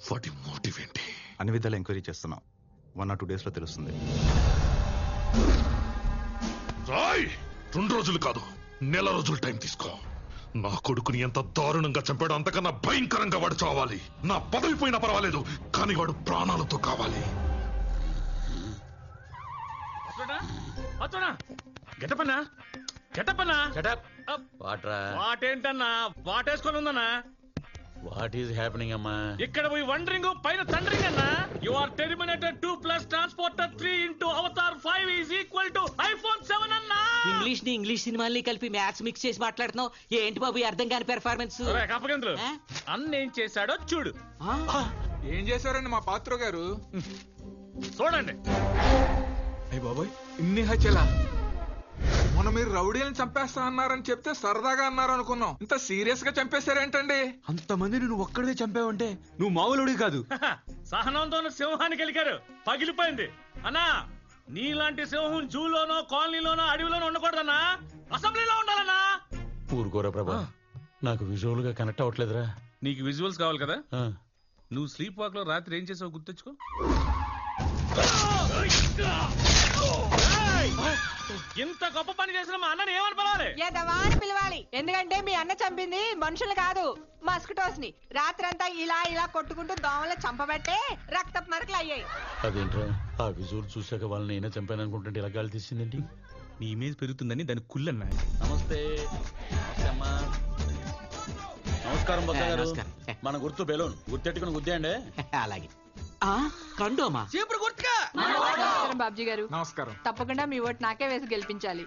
వాటి మోటివ్ ఏంటి అన్ని విధాలు ఎంక్వైరీ చేస్తున్నాం వన్ ఆర్ టూ డేస్లో తెలుస్తుంది రాయ్ రెండు రోజులు కాదు నెల రోజులు టైం తీసుకో నా కొడుకుని ఎంత దారుణంగా చంపాడో అంతకన్నా భయంకరంగా వాడు చావాలి నా పదవి పోయినా పర్వాలేదు కానీ వాడు ప్రాణాలతో కావాలి గెటపన్నా గెటపన్నా వాట్రా వాటేంటన్నా వాటేసుకొని ఉందన్నా వాట్ ఈస్ హ్యాపెనింగ్ అమ్మా ఇక్కడ పోయి వండరింగ్ పైన తండ్రింగ్ అన్నా you are terminated two plus transporter three into avatar five is equal to iPhone seven అన్నా ఇంగ్లీష్ ని ఇంగ్లీష్ సినిమాల్ని కలిపి మ్యాథ్స్ మిక్స్ చేసి మాట్లాడుతున్నావు ఏంటి బాబు ఈ అర్థం కాని పెర్ఫార్మెన్స్ ఒరేయ్, కప్పగంతులు ఆ? అన్న ఏం చేశాడో చూడు ఏం చేశారండి మా పాత్ర గారు చూడండి అయ్య బాబాయ్ ఇన్ని హత్యలా మొన్న మీరు రౌడీలను చంపేస్తా అన్నారని చెప్తే సరదాగా అన్నారు అనుకున్నాం ఇంత సీరియస్ గా చంపేశారేంటండి అంతమందిని నువ్వు ఒక్కడే చంపావంటే నువ్వు మామూలుడి కాదు సహనంతో సింహాన్ని కలిగారు పగిలిపోయింది అన్నా నీలాంటి సింహం జూలోనో కాలనీలోనో అడవిలోనో ఉండకూడదన్నా అసెంబ్లీలో ఉండాలన్నా ఊరుకోరా ప్రభా నాకు విజువల్ గా కనెక్ట్ అవ్వట్లేదురా నీకు విజువల్స్ కావాలి కదా ఆ, నువ్వు స్లీప్ వాక్ లో రాత్రి ఏం చేసావు గుర్తెచ్చుకో ఇంత గొప్ప పని చేసిన మా అన్నని ఏమని పిలవాలి ఎదవా అని పిలవాలి ఎందుకంటే మీ అన్న చంపింది మనుషులు కాదు మస్కిటోస్ ని రాత్రంతా ఇలా ఇలా కొట్టుకుంటూ దోమలు చంపబట్టే రక్తపు మరకలు అయ్యాయి అదేంట్రా ఆ విజువల్ చూశాక వాళ్ళని నేనే చంపాను అనుకుంటుంటే ఇలా గాలి తీసిందేంటి నీ ఇమేజ్ పెరుగుతుందని దాని కుళ్ళన్నా నమస్తే నమస్తే అమ్మా నమస్కారం బొత్స ఆ, గారు నమస్కారం. మన గుర్తు బెలూన్ గుర్తెట్టుకుని గుద్దేయండి అలాగే ఆ కండోమా నమస్కారం బాబ్జీ గారు నమస్కారం తప్పకుండా మీ ఓటు నాకే వేసి గెలిపించాలి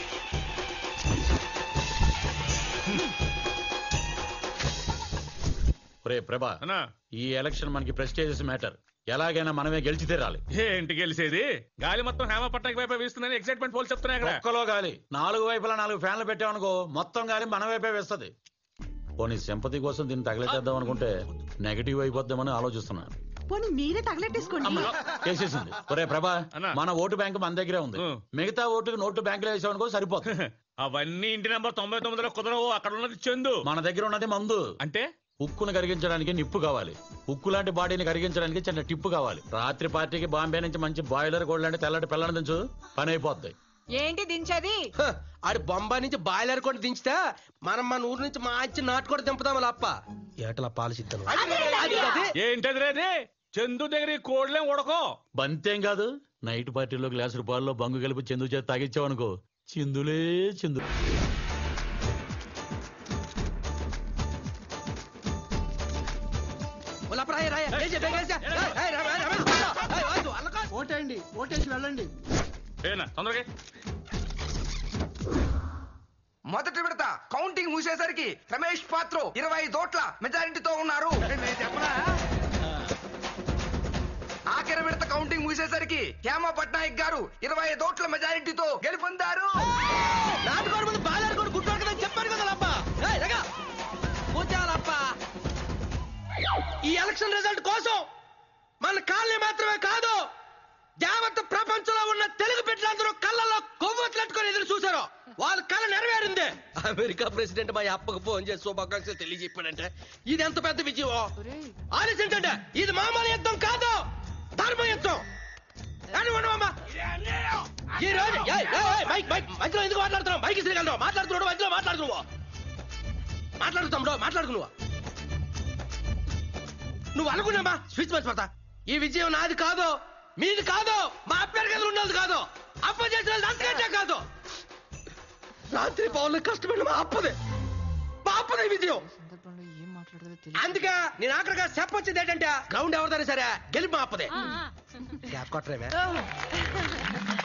ఒరే ప్రభా అన్నా ఈ ఎలక్షన్ మనకి ప్రెస్టేజియస్ మ్యాటర్ ఎలాగైనా మనమే గెలిచి తీరాలి ఏంటి గెలిసేది గాలి మొత్తం హేమ పట్టణకి వైపు వీస్తుందని ఎక్సైట్మెంట్ పోల్ చెప్తున్నాయి అక్కడ ఒక్కలో గాలి నాలుగు వైపులా నాలుగు ఫ్యాన్లు పెట్టామనుకో మొత్తం గాలి మన వైపే వేస్తుంది పోనీ సింపతి కోసం దీన్ని తగిలేసేద్దాం అనుకుంటే నెగటివ్ అయిపోద్దామని ఆలోచిస్తున్నా పోనీ మీరే తగలెట్టేసుకోండి వేసేసింది ఒరే ప్రభా అన్నా. మన ఓటు బ్యాంక్ మన దగ్గరే ఉంది ఉం. మిగతా ఓటుకి నోటు బ్యాంకులో వేసామనుకో సరిపోతుంది అవన్నీ ఇంటి నెంబర్ తొంభై తొమ్మిదిలో కుదరవు అక్కడ ఉన్నది చందు మన దగ్గర ఉన్నది మందు అంటే ఉక్కును కరిగించడానికి నిప్పు కావాలి ఉక్కు లాంటి బాడీని కరిగించడానికి చిన్న టిప్పు కావాలి రాత్రి పార్టీకి బాంబే నుంచి మంచి బాయిలర్ గోల్డ్ లాంటి తెల్లటి పిల్లని దించు పని అయిపోద్ది ఏంటి దించేది హ, ఆడి బొంబాయి నుంచి బాయిలర్ కూడా దించితే మనం మన ఊరు నుంచి మంచి నాటు కూడా దింపుదాం అప్ప ఏటలా పాలసిద్దాం ఏంటది రేది చందు దగ్గర ఈ కోడ్లేం ఉడకో బంతేం కాదు నైట్ పార్టీలో గ్లాసు రూపాయల్లో బంగు కలిపి చందు చేతి తాగిచ్చావనుకో చిందులే చిందు ఓటేయండి ఓటేసి వెళ్ళండి ఏనా తొందరగా మొదటి విడత కౌంటింగ్ మూసేసరికి రమేష్ పాత్ర ఇరవై దోట్ల మెజారిటీతో ఉన్నారు ఆఖరి విడత కౌంటింగ్ మూసేసరికి హేమ పట్నాయక్ గారు ఇరవై దోట్ల మెజారిటీతో గెలుపొందారు నాటుకోడు ముందు బాలాడుకోడు గుడ్డోడు కదా చెప్పారు కదా అప్ప కూర్చోవాలప్ప ఈ ఎలక్షన్ రిజల్ట్ కోసం మన కాలనీ మాత్రమే కాదు యావత్ ప్రపంచంలో ఉన్న తెలుగు బిడ్డలందరూ కళ్ళలో కొవ్వొత్తులట్టుకొని ఎదురు చూశారు వాళ్ళ కళ నెరవేరింది అమెరికా ప్రెసిడెంట్ మా అప్పకు ఫోన్ చేసి శుభాకాంక్షలు తెలియజెప్పాడంటే ఇది ఎంత పెద్ద విజయం ఆలోచించండి ఇది మామూలు యుద్ధం కాదు ధర్మ యుద్ధం కానీ ఉండవమ్మా. ఈ రోజు ఏయ్, ఏయ్, ఏయ్, మైక్ మైక్ మధ్యలో ఎందుకు మాట్లాడుతున్నావు మైక్ ఇసిరిగలవు మాట్లాడుతున్నాడు మధ్యలో మాట్లాడుతున్నావు మాట్లాడుతాడు మాట్లాడుకున్నావా నువ్వు అనుకున్నామా స్విచ్ మర్చిపోతా ఈ విజయం నాది కాదు మీది కాదు మా అభ్యర్థి ఉన్నది కాదు అప్ప చేసిన అంతకంటే కాదు రాత్రి పౌర్లు కష్టపడిన మా అప్పదే మా అప్పదే ఈ విజయం అందుకే నేను ఆఖరిగా చెప్పొచ్చింది ఏంటంటే గ్రౌండ్ ఎవరిదైనా సరే గెలిపి మా అప్పదే గ్యాప్ కొట్టరేమే